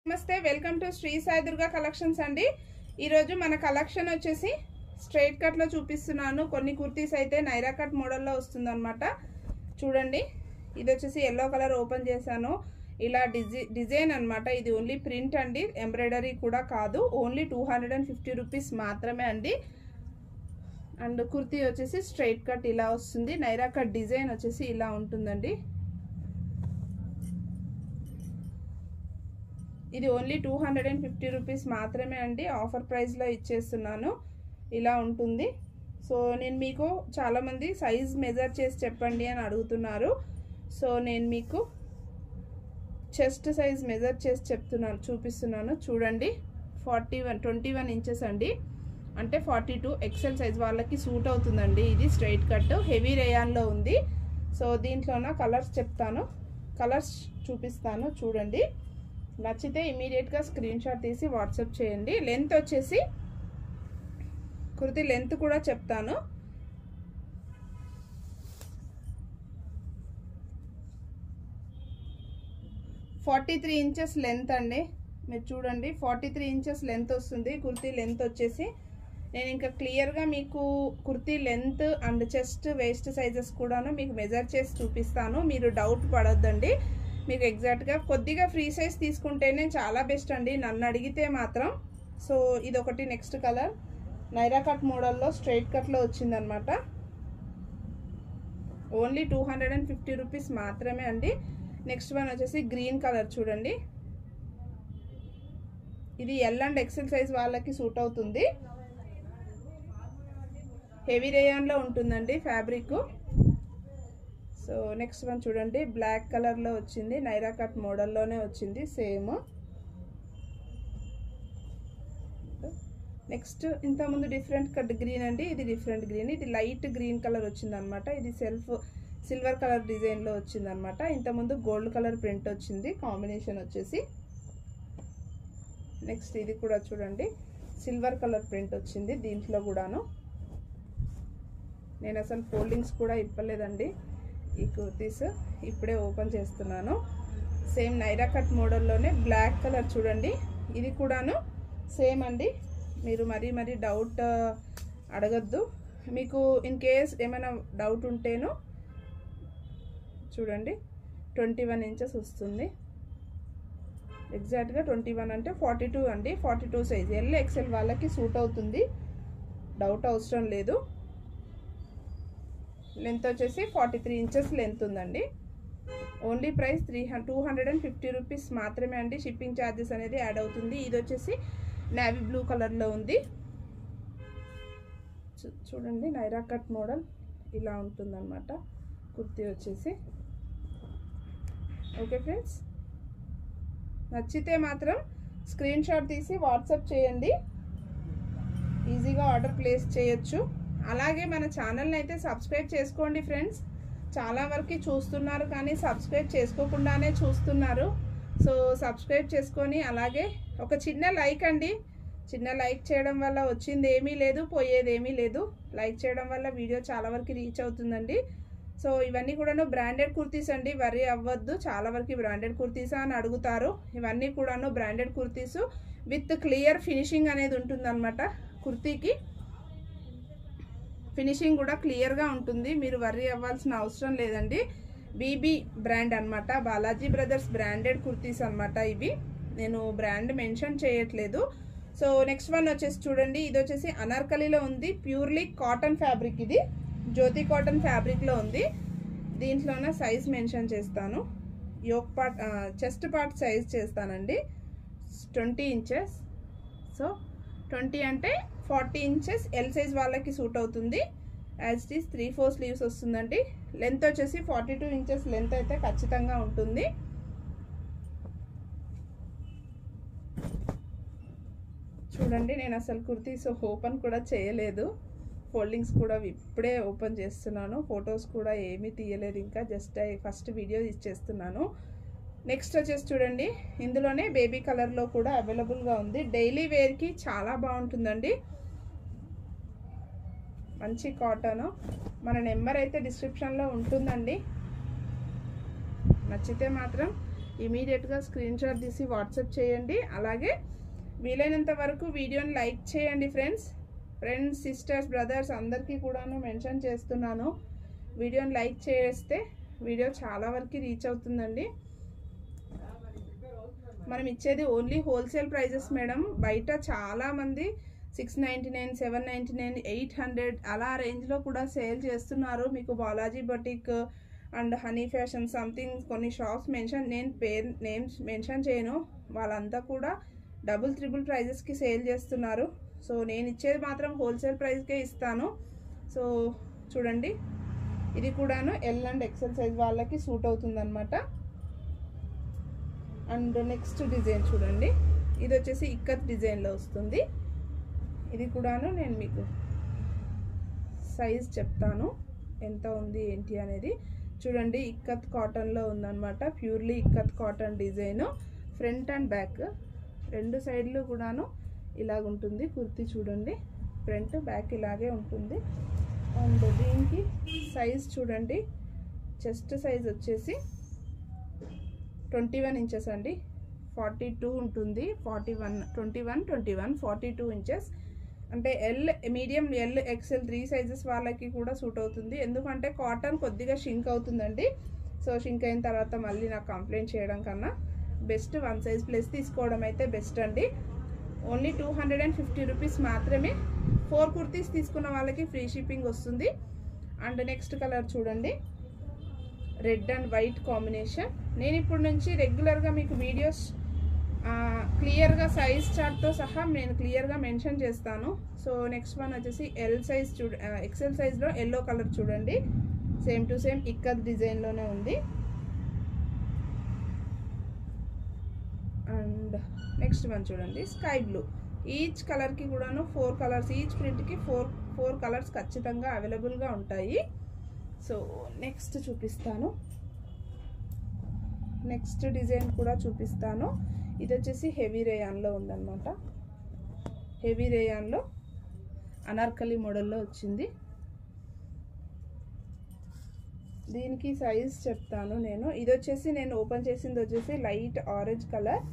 నమస్తే welcome to Shri Sai Durga collections అండి ఈరోజు మన కలెక్షన్ వచ్చేసి స్ట్రైట్ కట్లో చూపిస్తున్నాను కొన్ని కుర్తీస్ అయితే నైరా కట్ మోడల్లో వస్తుందన్నమాట చూడండి ఇది వచ్చేసి ఎల్లో కలర్ ఓపెన్ చేశాను ఇలా డిజై డిజైన్ అనమాట ఇది ఓన్లీ ప్రింట్ అండి ఎంబ్రాయిడరీ కూడా కాదు only two hundred and fifty rupees మాత్రమే అండి అండ్ కుర్తీ వచ్చేసి స్ట్రైట్ కట్ ఇలా వస్తుంది నైరా కట్ డిజైన్ వచ్చేసి ఇలా ఉంటుందండి ఇది only two hundred and fifty rupees మాత్రమే అండి ఆఫర్ ప్రైస్లో ఇచ్చేస్తున్నాను ఇలా ఉంటుంది సో నేను మీకు చాలామంది సైజ్ మెజర్ చేసి చెప్పండి అని అడుగుతున్నారు సో నేను మీకు చెస్ట్ సైజ్ మెజర్ చేసి చెప్తున్నాను చూపిస్తున్నాను చూడండి forty one twenty one inches అండి అంటే ఫార్టీ టూ ఎక్సెల్ సైజ్ వాళ్ళకి సూట్ అవుతుందండి ఇది స్ట్రైట్ కట్ హెవీ రేయాన్లో ఉంది సో దీంట్లోన కలర్స్ చెప్తాను కలర్స్ చూపిస్తాను చూడండి నచ్చితే ఇమీడియట్గా స్క్రీన్ షాట్ తీసి వాట్సాప్ చేయండి లెంత్ వచ్చేసి కుర్తి లెంత్ కూడా చెప్తాను ఫార్టీ త్రీ ఇంచెస్ లెంత్ అండి మీరు చూడండి ఫార్టీ త్రీ ఇంచెస్ లెంత్ వస్తుంది కుర్తీ లెంత్ వచ్చేసి నేను ఇంకా క్లియర్గా మీకు kurti length and chest waist sizes కూడాను మీకు మెజర్ చేసి చూపిస్తాను మీరు డౌట్ పడొద్దండి మీకు ఎగ్జాక్ట్గా కొద్దిగా ఫ్రీ సైజ్ తీసుకుంటేనే చాలా బెస్ట్ అండి నన్ను అడిగితే మాత్రం సో ఇది ఒకటి నెక్స్ట్ కలర్ నైరా కట్ మోడల్లో స్ట్రైట్ కట్లో వచ్చిందనమాట only two hundred and fifty rupees మాత్రమే అండి నెక్స్ట్ వన్ వచ్చేసి గ్రీన్ కలర్ చూడండి ఇది ఎల్ అండ్ ఎక్సెల్ సైజ్ వాళ్ళకి సూట్ అవుతుంది హెవీ రేయాన్లో ఉంటుందండి ఫ్యాబ్రిక్ సో నెక్స్ట్ వన్ చూడండి బ్లాక్ కలర్లో వచ్చింది నైరా కట్ మోడల్లోనే వచ్చింది సేమ్ నెక్స్ట్ ఇంతకుముందు డిఫరెంట్ కట్ గ్రీన్ అండి ఇది డిఫరెంట్ గ్రీన్ ఇది లైట్ గ్రీన్ కలర్ వచ్చింది అనమాట ఇది సెల్ఫ్ సిల్వర్ కలర్ డిజైన్లో వచ్చింది అనమాట ఇంతకుముందు గోల్డ్ కలర్ ప్రింట్ వచ్చింది కాంబినేషన్ వచ్చేసి నెక్స్ట్ ఇది కూడా చూడండి సిల్వర్ కలర్ ప్రింట్ వచ్చింది దీంట్లో కూడాను నేను అసలు ఫోల్డింగ్స్ కూడా ఇప్పలేదండి ఈ కుర్తీస్ ఇప్పుడే ఓపెన్ చేస్తున్నాను సేమ్ నైరా కట్ మోడల్లోనే బ్లాక్ కలర్ చూడండి ఇది కూడాను సేమ్ అండి మీరు మరీ మరీ డౌట్ అడగద్దు మీకు ఇన్ కేస్ ఏమైనా డౌట్ ఉంటేనో చూడండి ట్వంటీ వన్ ఇంచెస్ వస్తుంది ఎగ్జాక్ట్గా ట్వంటీ వన్ అంటే ఫార్టీ టూ అండి forty two size L XL వాళ్ళకి సూట్ అవుతుంది డౌట్ అవసరం లేదు లెంత్ వచ్చేసి ఫార్టీ త్రీ ఇంచెస్ లెంత్ ఉందండి only price three two hundred and fifty rupees మాత్రమే అండి షిప్పింగ్ ఛార్జెస్ అనేది యాడ్ అవుతుంది ఇది వచ్చేసి నేవీ బ్లూ కలర్లో ఉంది చూడండి నైరా కట్ మోడల్ ఇలా ఉంటుందన్నమాట కుర్తీ వచ్చేసి ఓకే ఫ్రెండ్స్ నచ్చితే మాత్రం స్క్రీన్ షాట్ తీసి వాట్సాప్ చేయండి ఈజీగా ఆర్డర్ ప్లేస్ చేయొచ్చు అలాగే మన ఛానల్ని అయితే సబ్స్క్రైబ్ చేసుకోండి ఫ్రెండ్స్ చాలా వరకు చూస్తున్నారు కానీ సబ్స్క్రైబ్ చేసుకోకుండానే చూస్తున్నారు సో సబ్స్క్రైబ్ చేసుకొని అలాగే ఒక చిన్న లైక్ అండి చిన్న లైక్ చేయడం వల్ల వచ్చింది ఏమీ లేదు పోయేది ఏమీ లేదు లైక్ చేయడం వల్ల వీడియో చాలా వరకు రీచ్ అవుతుందండి సో ఇవన్నీ కూడాను బ్రాండెడ్ కుర్తీస్ అండి వరి అవ్వద్దు చాలా వరకు బ్రాండెడ్ కుర్తీసా అని అడుగుతారు ఇవన్నీ కూడాను branded kurtis with clear finishing అనేది ఉంటుందన్నమాట కుర్తీకి ఫినిషింగ్ కూడా క్లియర్గా ఉంటుంది మీరు వర్రీ అవ్వాల్సిన అవసరం లేదండి బీబీ బ్రాండ్ అనమాట బాలాజీ బ్రదర్స్ బ్రాండెడ్ కుర్తీస్ అనమాట ఇవి నేను బ్రాండ్ మెన్షన్ చేయట్లేదు సో నెక్స్ట్ వన్ వచ్చేసి చూడండి ఇది వచ్చేసి అనార్కలిలో ఉంది ప్యూర్లీ కాటన్ ఫ్యాబ్రిక్ ఇది జ్యోతి కాటన్ ఫ్యాబ్రిక్లో ఉంది దీంట్లోన సైజ్ మెన్షన్ చేస్తాను yoke part chest part size చేస్తానండి ట్వంటీ ఇంచెస్ సో ట్వంటీ అంటే ఫార్టీ ఇంచెస్ ఎల్ సైజ్ వాళ్ళకి సూట్ అవుతుంది as it is three four sleeves వస్తుందండి లెంత్ వచ్చేసి ఫార్టీ టూ ఇంచెస్ లెంత్ అయితే ఖచ్చితంగా ఉంటుంది చూడండి నేను అసలు కుర్తీస్ ఓపెన్ కూడా చేయలేదు ఫోల్డింగ్స్ కూడా ఇప్పుడే ఓపెన్ చేస్తున్నాను ఫొటోస్ కూడా ఏమీ తీయలేదు ఇంకా జస్ట్ ఫస్ట్ వీడియో ఇచ్చేస్తున్నాను నెక్స్ట్ వచ్చేసి చూడండి ఇందులోనే బేబీ కలర్లో కూడా అవైలబుల్గా ఉంది డైలీ వేర్కి చాలా బాగుంటుందండి మంచి కాటన్ మన నెంబర్ అయితే డిస్క్రిప్షన్లో ఉంటుందండి నచ్చితే మాత్రం ఇమీడియట్గా స్క్రీన్ షాట్ తీసి వాట్సాప్ చేయండి అలాగే వీలైనంత వరకు వీడియోని లైక్ చేయండి ఫ్రెండ్స్ ఫ్రెండ్స్ సిస్టర్స్ బ్రదర్స్ అందరికీ కూడాను మెన్షన్ చేస్తున్నాను వీడియోని లైక్ చేస్తే వీడియో చాలా వరకు రీచ్ అవుతుందండి మనం ఇచ్చేది ఓన్లీ హోల్సేల్ ప్రైజెస్ మేడం బయట చాలామంది six ninety nine seven ninety nine eight hundred అలా రేంజ్లో కూడా సేల్ చేస్తున్నారు మీకు Balaji boutique and honey fashion something కొన్ని షాప్స్ మెన్షన్ నేను పేరు నేమ్స్ మెన్షన్ చేయను వాళ్ళంతా కూడా డబుల్ త్రిబుల్ ప్రైజెస్కి సేల్ చేస్తున్నారు సో నేను ఇచ్చేది మాత్రం హోల్సేల్ ప్రైస్కే ఇస్తాను సో చూడండి ఇది కూడాను ఎల్ అండ్ ఎక్సెల్ సైజ్ వాళ్ళకి సూట్ అవుతుందన్నమాట అండ్ నెక్స్ట్ డిజైన్ చూడండి ఇది వచ్చేసి ఇక్కత్ డిజైన్లో వస్తుంది ఇది కూడాను నేను మీకు సైజ్ చెప్తాను ఎంత ఉంది ఏంటి అనేది చూడండి ఇక్కత్ కాటన్లో ఉందన్నమాట purely ikat cotton design front and back రెండు సైడ్లు కూడాను ఇలాగ ఉంటుంది కుర్తీ చూడండి ఫ్రంట్ బ్యాక్ ఇలాగే ఉంటుంది అండ్ దీనికి సైజ్ చూడండి చెస్ట్ సైజ్ వచ్చేసి ట్వంటీ వన్ ఇంచెస్ అండి ఫార్టీ టూ ఉంటుంది forty one twenty one twenty one forty two inches అంటే L medium L XL three sizes వాళ్ళకి కూడా సూట్ అవుతుంది ఎందుకంటే కాటన్ కొద్దిగా షింక్ అవుతుందండి సో షింక్ అయిన తర్వాత మళ్ళీ నాకు కంప్లైంట్ చేయడం కన్నా బెస్ట్ వన్ సైజ్ ప్లస్ తీసుకోవడం అయితే బెస్ట్ అండి only two hundred and fifty rupees మాత్రమే ఫోర్ కుర్తీస్ తీసుకున్న వాళ్ళకి ఫ్రీ షిప్పింగ్ వస్తుంది అండ్ నెక్స్ట్ కలర్ చూడండి రెడ్ అండ్ వైట్ కాంబినేషన్ నేను ఇప్పుడు నుంచి రెగ్యులర్గా మీకు వీడియోస్ క్లియర్గా సైజ్ చార్ట్తో సహా నేను క్లియర్గా మెన్షన్ చేస్తాను సో నెక్స్ట్ వన్ వచ్చేసి ఎల్ సైజ్ చూడ ఎక్సెల్ సైజ్లో ఎల్లో కలర్ చూడండి సేమ్ టు సేమ్ ఇక్కత్ డిజైన్లోనే ఉంది అండ్ నెక్స్ట్ వన్ చూడండి స్కై బ్లూ ఈచ్ కలర్కి కూడాను ఫోర్ కలర్స్ ఈచ్ ప్రింట్కి ఫోర్ ఫోర్ కలర్స్ ఖచ్చితంగా అవైలబుల్గా ఉంటాయి సో నెక్స్ట్ చూపిస్తాను నెక్స్ట్ డిజైన్ కూడా చూపిస్తాను ఇది వచ్చేసి హెవీ రేయాన్లో ఉందన్నమాట హెవీ రేయాన్లో అనార్కలి మోడల్లో వచ్చింది దీనికి సైజ్ చెప్తాను నేను ఇది వచ్చేసి నేను ఓపెన్ చేసింది వచ్చేసి లైట్ ఆరెంజ్ కలర్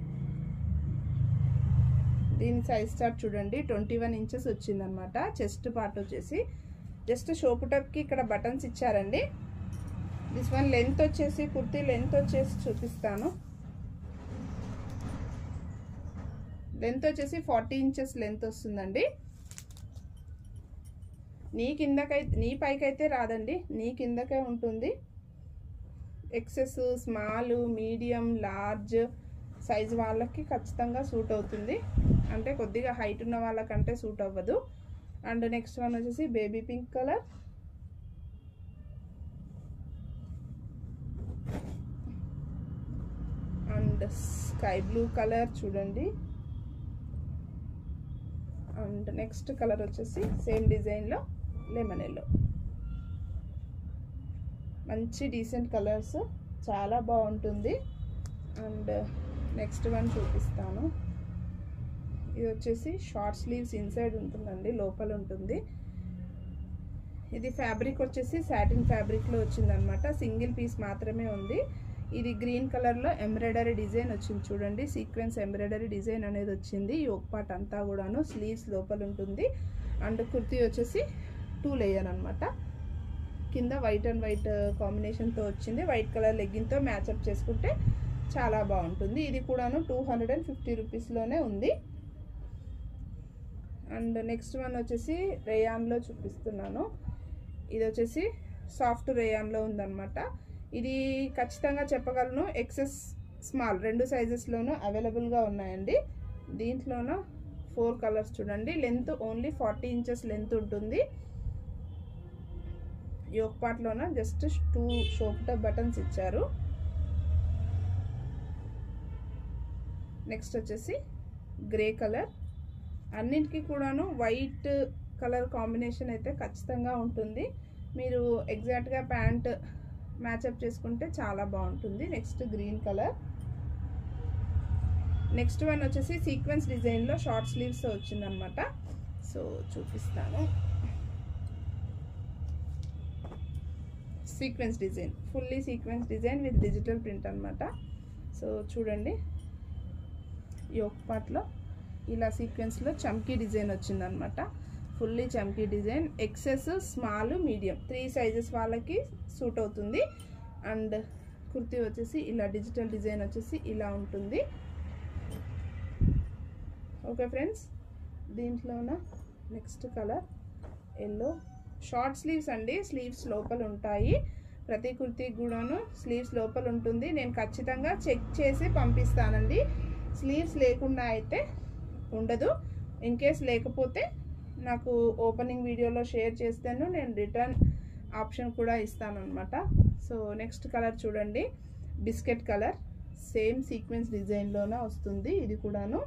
దీని సైజ్ చార్ట్ చూడండి ట్వంటీ వన్ ఇంచెస్ వచ్చిందనమాట చెస్ట్ పార్ట్ వచ్చేసి జస్ట్ షోపు టప్కి ఇక్కడ బటన్స్ ఇచ్చారండి దిస్ వన్ లెంత్ వచ్చేసి కుర్తీ లెంత్ వచ్చేసి చూపిస్తాను లెంత్ వచ్చేసి ఫార్టీ ఇంచెస్ లెంత్ వస్తుందండి నీ కిందకైతే నీ పైకైతే రాదండి నీ కిందకే ఉంటుంది XS small medium large size వాళ్ళకి ఖచ్చితంగా సూట్ అవుతుంది అంటే కొద్దిగా హైట్ ఉన్న వాళ్ళకంటే సూట్ అవ్వదు అండ్ నెక్స్ట్ వన్ వచ్చేసి baby pink colour and sky blue colour చూడండి అండ్ నెక్స్ట్ కలర్ వచ్చేసి సేమ్ డిజైన్లో లెమన్ ఎల్లో మంచి డీసెంట్ కలర్స్ చాలా బాగుంటుంది అండ్ నెక్స్ట్ వన్ చూపిస్తాను ఇది వచ్చేసి షార్ట్ స్లీవ్స్ ఇన్సైడ్ ఉంటుందండి లోపల ఉంటుంది ఇది ఫ్యాబ్రిక్ వచ్చేసి సాటిన్ ఫ్యాబ్రిక్లో వచ్చిందనమాట సింగిల్ పీస్ మాత్రమే ఉంది ఇది గ్రీన్ కలర్లో ఎంబ్రాయిడరీ డిజైన్ వచ్చింది చూడండి సీక్వెన్స్ ఎంబ్రాయిడరీ డిజైన్ అనేది వచ్చింది ఈ ఒక పార్ట్ అంతా కూడాను స్లీవ్స్ లోపల ఉంటుంది అండ్ కుర్తీ వచ్చేసి టూ లేయర్ అనమాట కింద వైట్ అండ్ వైట్ కాంబినేషన్తో వచ్చింది వైట్ కలర్ లెగ్గిన్తో మ్యాచప్ చేసుకుంటే చాలా బాగుంటుంది ఇది కూడాను టూ హండ్రెడ్ అండ్ ఫిఫ్టీ రూపీస్లోనే ఉంది అండ్ నెక్స్ట్ వన్ వచ్చేసి రేయాన్లో చూపిస్తున్నాను ఇది వచ్చేసి సాఫ్ట్ రేయాన్లో ఉందన్నమాట ఇది ఖచ్చితంగా చెప్పగలను ఎక్సెస్ స్మాల్ రెండు సైజెస్లోనూ అవైలబుల్గా ఉన్నాయండి దీంట్లోనూ ఫోర్ కలర్స్ చూడండి length only forty inches length ఉంటుంది యోక్ పార్ట్లోన జస్ట్ టూ షోప్ బటన్స్ ఇచ్చారు నెక్స్ట్ వచ్చేసి గ్రే కలర్ అన్నిటికీ కూడాను వైట్ కలర్ కాంబినేషన్ అయితే ఖచ్చితంగా ఉంటుంది మీరు ఎగ్జాక్ట్గా ప్యాంట్ మ్యాచప్ చేసుకుంటే చాలా బాగుంటుంది next green colour next one వచ్చేసి సీక్వెన్స్ డిజైన్లో షార్ట్ స్లీవ్స్ వచ్చిందనమాట సో చూపిస్తాను sequence design fully sequence design with digital print అనమాట సో చూడండి యోక్ పార్ట్లో ఇలా సీక్వెన్స్లో చమ్కీ డిజైన్ వచ్చిందనమాట ఫుల్లీ చమ్కీ design XS small medium three sizes వాళ్ళకి సూట్ అవుతుంది అండ్ కుర్తీ వచ్చేసి ఇలా డిజిటల్ డిజైన్ వచ్చేసి ఇలా ఉంటుంది ఓకే ఫ్రెండ్స్ దీంట్లోన next colour yellow short sleeves అండి స్లీవ్స్ లోపల ఉంటాయి ప్రతి కుర్తీకి కూడాను స్లీవ్స్ లోపల ఉంటుంది నేను ఖచ్చితంగా చెక్ చేసి పంపిస్తానండి స్లీవ్స్ లేకుండా అయితే ఉండదు ఇన్ కేస్ లేకపోతే నాకు ఓపెనింగ్ వీడియోలో షేర్ చేస్తాను నేను రిటర్న్ ఆప్షన్ కూడా ఇస్తాను అనమాట సో నెక్స్ట్ కలర్ చూడండి బిస్కెట్ కలర్ సేమ్ సీక్వెన్స్ డిజైన్లోనే వస్తుంది ఇది కూడాను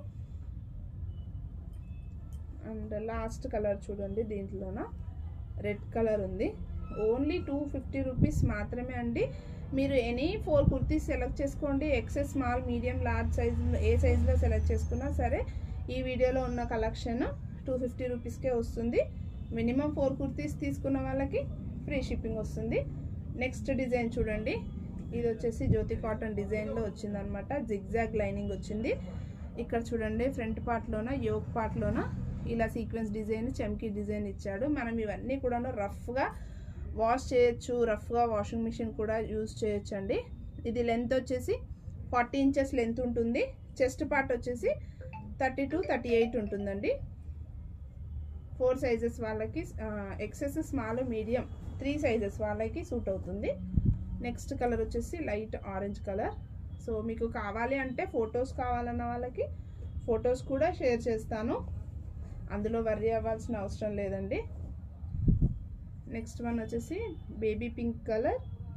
అండ్ లాస్ట్ కలర్ చూడండి దీంట్లోన రెడ్ కలర్ ఉంది ఓన్లీ టూ ఫిఫ్టీ రూపీస్ మాత్రమే అండి మీరు ఎనీ ఫోర్ కుర్తీస్ సెలెక్ట్ చేసుకోండి ఎక్సెస్ స్మాల్ మీడియం లార్జ్ సైజులో ఏ సైజులో సెలెక్ట్ చేసుకున్నా సరే ఈ వీడియోలో ఉన్న కలెక్షన్ టూ ఫిఫ్టీ రూపీస్కే వస్తుంది మినిమం ఫోర్ కుర్తీస్ తీసుకున్న వాళ్ళకి ఫ్రీ షిప్పింగ్ వస్తుంది నెక్స్ట్ డిజైన్ చూడండి ఇది వచ్చేసి జ్యోతి కాటన్ డిజైన్లో వచ్చిందనమాట జిగ్జాగ్ లైనింగ్ వచ్చింది ఇక్కడ చూడండి ఫ్రంట్ పార్ట్లోన యోక్ పార్ట్లోన ఇలా సీక్వెన్స్ డిజైన్ చమ్కీ డిజైన్ ఇచ్చాడు మనం ఇవన్నీ కూడాను రఫ్గా వాష్ చేయొచ్చు రఫ్గా వాషింగ్ మిషన్ కూడా యూజ్ చేయొచ్చు అండి ఇది లెంత్ వచ్చేసి ఫార్టీ ఇంచెస్ లెంత్ ఉంటుంది చెస్ట్ పార్ట్ వచ్చేసి థర్టీ టు థర్టీ ఎయిట్ ఉంటుందండి ఫోర్ సైజెస్ వాళ్ళకి XS small medium three sizes వాళ్ళకి సూట్ అవుతుంది నెక్స్ట్ కలర్ వచ్చేసి లైట్ ఆరెంజ్ కలర్ సో మీకు కావాలి అంటే ఫొటోస్ కావాలన్న వాళ్ళకి ఫొటోస్ కూడా షేర్ చేస్తాను అందులో వర్రీ అవ్వాల్సిన అవసరం లేదండి నెక్స్ట్ వన్ వచ్చేసి baby pink colour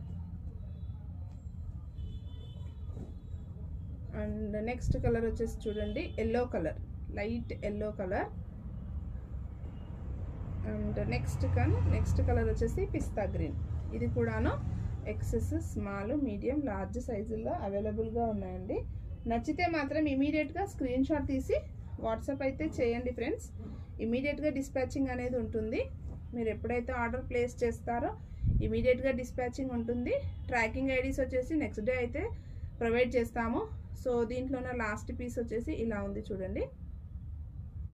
and next colour వచ్చేసి చూడండి yellow colour light yellow colour and next కన్ నెక్స్ట్ కలర్ వచ్చేసి పిస్తా గ్రీన్ ఇది కూడాను ఎక్సెస్ స్మాల్ మీడియం లార్జ్ సైజుల్లో అవైలబుల్గా ఉన్నాయండి నచ్చితే మాత్రం ఇమీడియట్గా స్క్రీన్ షాట్ తీసి వాట్సాప్ అయితే చేయండి ఫ్రెండ్స్ ఇమీడియట్గా డిస్పాచింగ్ అనేది ఉంటుంది మీరు ఎప్పుడైతే ఆర్డర్ ప్లేస్ చేస్తారో ఇమీడియట్గా డిస్పాచింగ్ ఉంటుంది ట్రాకింగ్ ఐడీస్ వచ్చేసి నెక్స్ట్ డే అయితే ప్రొవైడ్ చేస్తాము సో దీంట్లోనే లాస్ట్ పీస్ వచ్చేసి ఇలా ఉంది చూడండి